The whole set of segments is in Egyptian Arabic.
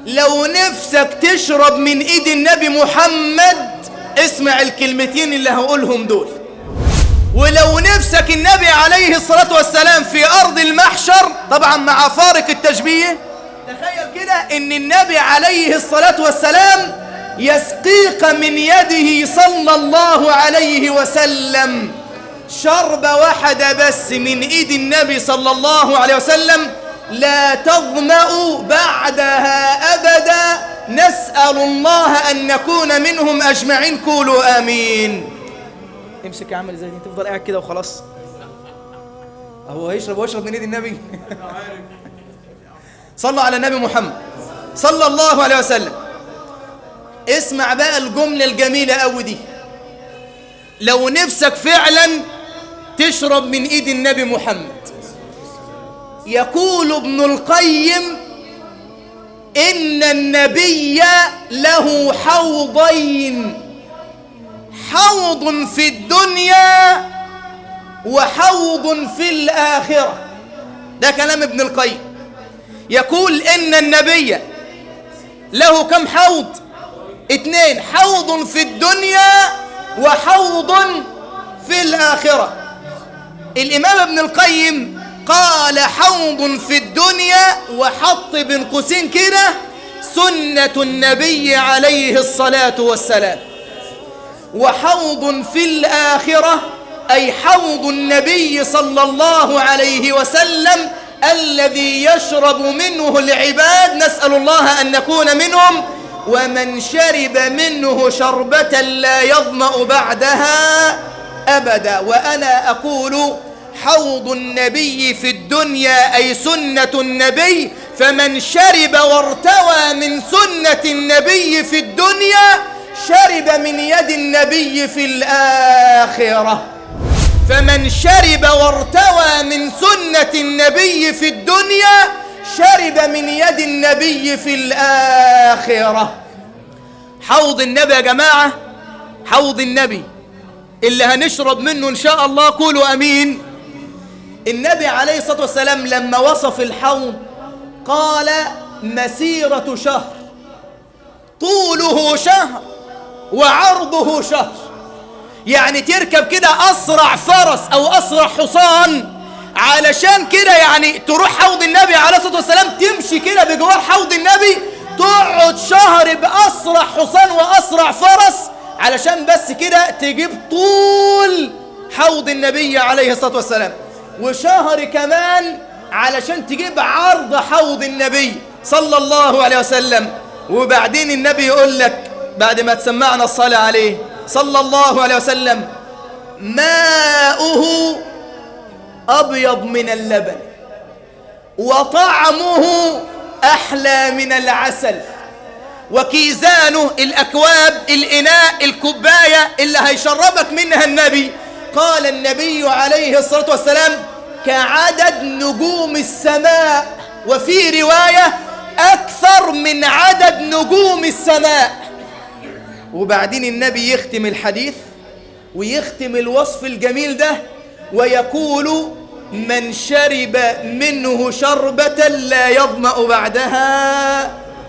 لو نفسك تشرب من ايد النبي محمد اسمع الكلمتين اللي هقولهم دول ولو نفسك النبي عليه الصلاة والسلام في أرض المحشر طبعا مع فارق التشبيه تخيل كده ان النبي عليه الصلاة والسلام يسقيك من يده صلى الله عليه وسلم شربة واحدة بس من ايد النبي صلى الله عليه وسلم لا تظمأ بعدها أبدا نسأل الله أن نكون منهم أجمعين قولوا آمين امسك يا عم زي دي تفضل قاعد كده وخلاص هو هيشرب ويشرب من ايد النبي صلى على النبي محمد صلى الله عليه وسلم اسمع بقى الجملة الجميلة قوي دي لو نفسك فعلا تشرب من ايد النبي محمد يقول ابن القيم ان النبي له حوضين حوض في الدنيا وحوض في الآخرة ده كلام ابن القيم يقول إن النبي له كم حوض اتنين حوض في الدنيا وحوض في الآخرة الإمام ابن القيم قال حوض في الدنيا وحط بين قوسين كده سنة النبي عليه الصلاة والسلام وحوض في الآخرة أي حوض النبي صلى الله عليه وسلم الذي يشرب منه العباد نسأل الله أن نكون منهم ومن شرب منه شربة لا يظمأ بعدها أبدا وأنا أقول حوض النبي في الدنيا أي سنة النبي فمن شرب وارتوى من سنة النبي في الدنيا شرب من يد النبي في الآخرة فمن شرب وارتوى من سنة النبي في الدنيا شرب من يد النبي في الآخرة حوض النبي يا جماعة حوض النبي اللي هنشرب منه إن شاء الله قولوا أمين النبي عليه الصلاة والسلام لما وصف الحوض قال مسيرة شهر طوله شهر وعرضه شهر يعني تركب كده أسرع فرس أو أسرع حصان علشان كده يعني تروح حوض النبي عليه الصلاة والسلام تمشي كده بجوار حوض النبي تقعد شهر بأسرع حصان وأسرع فرس علشان بس كده تجيب طول حوض النبي عليه الصلاة والسلام وشهر كمان علشان تجيب عرض حوض النبي صلى الله عليه وسلم وبعدين النبي يقول لك بعد ما تسمعنا الصلاة عليه صلى الله عليه وسلم ماؤه أبيض من اللبن وطعمه أحلى من العسل وكيزانه الأكواب الإناء الكوباية اللي هيشربك منها النبي قال النبي عليه الصلاة والسلام كعدد نجوم السماء وفي رواية أكثر من عدد نجوم السماء وبعدين النبي يختم الحديث ويختم الوصف الجميل ده ويقول من شرب منه شربة لا يظمأ بعدها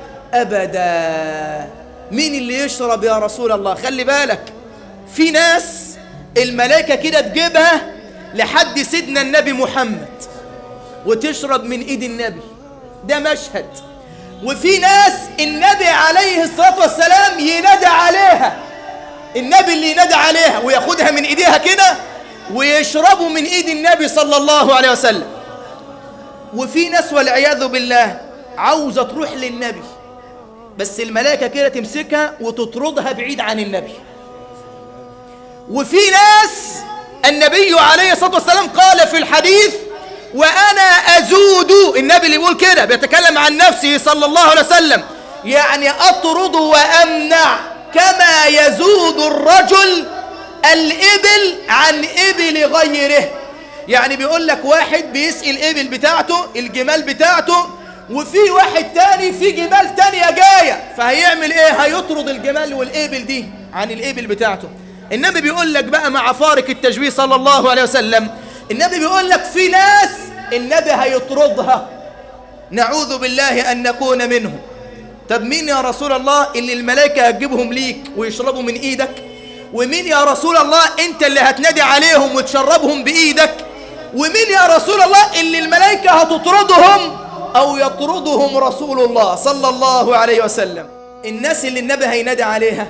أبدا مين اللي يشرب يا رسول الله خلي بالك في ناس الملائكة كده تجيبها لحد سيدنا النبي محمد وتشرب من ايد النبي ده مشهد وفي ناس النبي عليه الصلاة والسلام ينادى عليها النبي اللي ينادى عليها وياخدها من ايديها كده ويشربوا من ايد النبي صلى الله عليه وسلم وفي ناس والعياذ بالله عاوزة تروح للنبي بس الملائكة كده تمسكها وتطردها بعيد عن النبي وفي ناس النبي عليه الصلاة والسلام قال في الحديث وأنا أزود النبي اللي يقول كده بيتكلم عن نفسه صلى الله عليه وسلم يعني أطرد وأمنع كما يزود الرجل الإبل عن إبل غيره يعني بيقول لك واحد بيسقي الإبل بتاعته الجمال بتاعته وفي واحد تاني في جمال تانية جاية فهيعمل ايه هيطرد الجمال والإبل دي عن الإبل بتاعته النبي بيقول لك بقى مع فارق التجويد صلى الله عليه وسلم النبي بيقول لك في ناس النبي هيطردها نعوذ بالله أن نكون منهم طب مين يا رسول الله اللي الملائكة هتجيبهم ليك ويشربوا من ايدك ومين يا رسول الله انت اللي هتنادي عليهم وتشربهم بايدك ومين يا رسول الله اللي الملائكة هتطردهم او يطردهم رسول الله صلى الله عليه وسلم الناس اللي النبي هينادي عليها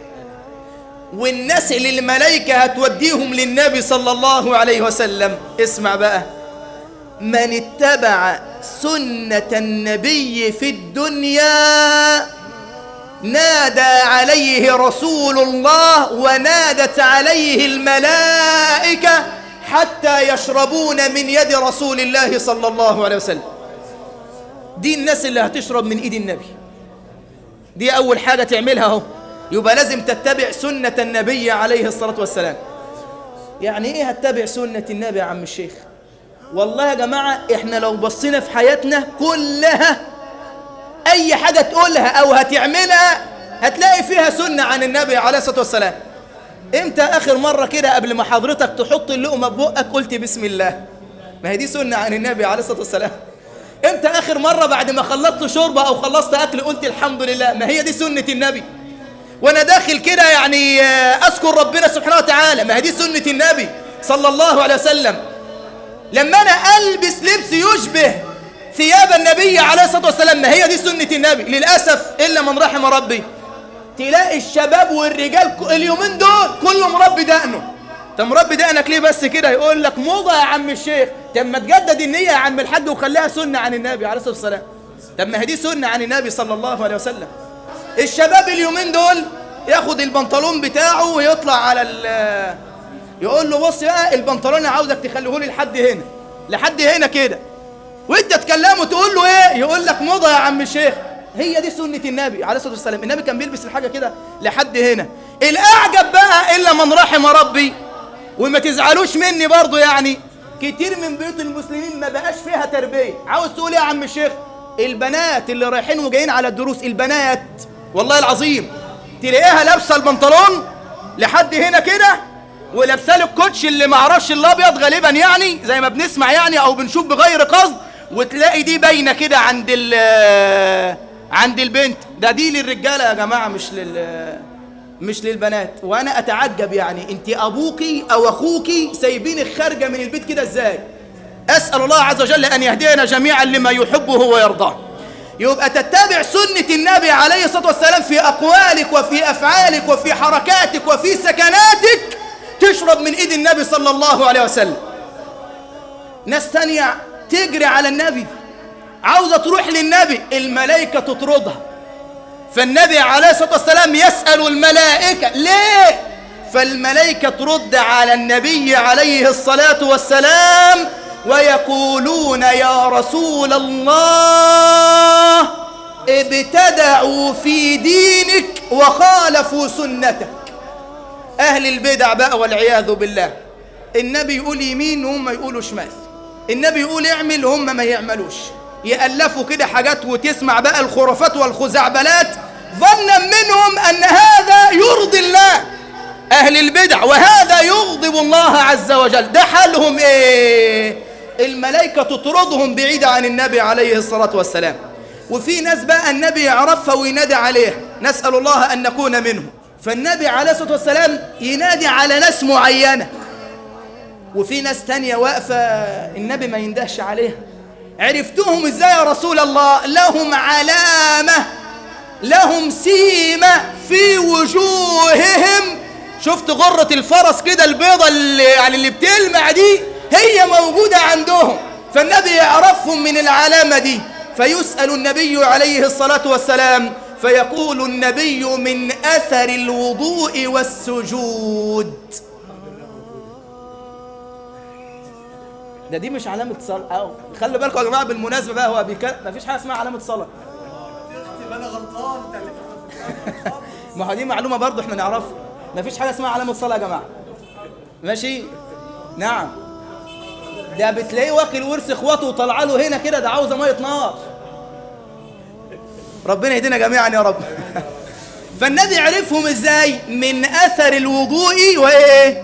والناس اللي الملائكة هتوديهم للنبي صلى الله عليه وسلم اسمع بقى من اتبع سنة النبي في الدنيا نادى عليه رسول الله ونادت عليه الملائكة حتى يشربون من يد رسول الله صلى الله عليه وسلم دي الناس اللي هتشرب من ايد النبي دي اول حاجة تعملها اهو يبقى لازم تتبع سنة النبي عليه الصلاة والسلام يعني ايه هتتبع سنة النبي يا عم الشيخ والله يا جماعة احنا لو بصينا في حياتنا كلها اي حاجة تقولها او هتعملها هتلاقي فيها سنة عن النبي عليه الصلاة والسلام امتى اخر مرة كده قبل ما حضرتك تحط اللقمة ببقك قلت بسم الله ما هي دي سنة عن النبي عليه الصلاة والسلام امتى اخر مرة بعد ما خلصت شوربة او خلصت اكل قلت الحمد لله ما هي دي سنة النبي وانا داخل كده يعني اذكر ربنا سبحانه وتعالى ما هي دي سنة النبي صلى الله عليه وسلم لما انا البس لبس يشبه ثياب النبي عليه الصلاة والسلام ما هي دي سنة النبي للأسف إلا من رحم ربي تلاقي الشباب والرجال اليومين دول كله مربي دقنه انت مربي دقنك ليه بس كده يقول لك موضة يا عم الشيخ طب ما تجدد النية يا عم الحاج وخليها سنة عن النبي عليه الصلاة والسلام طب ما هي دي سنة عن النبي صلى الله عليه وسلم الشباب اليومين دول ياخد البنطلون بتاعه ويطلع على ال يقول له بص بقى البنطلون انا عاوزك تخليه لي لحد هنا لحد هنا كده وانت تكلمه تقول له ايه يقول لك موضه يا عم الشيخ هي دي سنة النبي عليه الصلاة والسلام النبي كان بيلبس الحاجة كده لحد هنا الأعجب بقى إلا من رحم ربي وما تزعلوش مني برضو يعني كتير من بيوت المسلمين ما بقاش فيها تربية عاوز تقول ايه يا عم الشيخ البنات اللي رايحين وجايين على الدروس البنات والله العظيم تلاقيها لابسه البنطلون لحد هنا كده ولابسه له الكوتش اللي ما اعرفش الابيض غالبا يعني زي ما بنسمع يعني او بنشوف بغير قصد وتلاقي دي باينه كده عند ال عند البنت ده دي للرجاله يا جماعه مش لل مش للبنات وانا اتعجب يعني انت ابوكي او اخوكي سايبينك خارجه من البيت كده ازاي اسال الله عز وجل ان يهدينا جميعا لما يحبه ويرضاه يبقى تتبع سنة النبي عليه الصلاة والسلام في أقوالك وفي أفعالك وفي حركاتك وفي سكناتك تشرب من إيد النبي صلى الله عليه وسلم ناس تانية تجري على النبي عاوزة تروح للنبي الملائكة تطردها فالنبي عليه الصلاة والسلام يسأل الملائكة ليه فالملائكة ترد على النبي عليه الصلاة والسلام ويقولون يا رسول الله ابتدعوا في دينك وخالفوا سنتك أهل البدع بقى والعياذ بالله النبي يقول يمين وهم يقولوا شمال النبي يقول اعمل وهم ما يعملوش يألفوا كده حاجات وتسمع بقى الخرافات والخزعبلات ظنا منهم أن هذا يرضي الله أهل البدع وهذا يغضب الله عز وجل ده حالهم إيه الملائكة تطردهم بعيد عن النبي عليه الصلاة والسلام وفي ناس بقى النبي يعرفها وينادي عليها نسأل الله أن نكون منهم فالنبي عليه الصلاة والسلام ينادي على ناس معينة وفي ناس تانية واقفة النبي ما يندهش عليها عرفتهم ازاي يا رسول الله لهم علامة لهم سيمة في وجوههم شفت غرة الفرس كده البيضة اللي يعني اللي بتلمع دي هي موجودة عندهم فالنبي يعرفهم من العلامة دي فيسأل النبي عليه الصلاة والسلام فيقول النبي من أثر الوضوء والسجود ده دي مش علامة صلاة أو خلي بالكم يا جماعة بالمناسبة بقى هو بيك... مفيش حاجة اسمها علامة صلاة انا غلطان ما هو دي معلومة برضه احنا نعرفها مفيش حاجة اسمها علامة صلاة يا جماعة ماشي نعم ده بتلاقيه واكل ورث اخواته وطلع له هنا كده ده عاوزه ميه نار ربنا يهدينا جميعا يا رب فالنبي عرفهم ازاي من اثر الوضوء وايه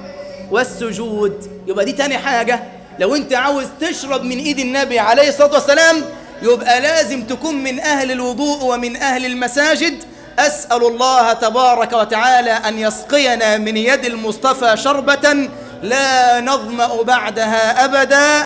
والسجود يبقى دي تاني حاجه لو انت عاوز تشرب من ايد النبي عليه الصلاه والسلام يبقى لازم تكون من أهل الوضوء ومن أهل المساجد أسأل الله تبارك وتعالى أن يسقينا من يد المصطفى شربة لا نظمأ بعدها أبدا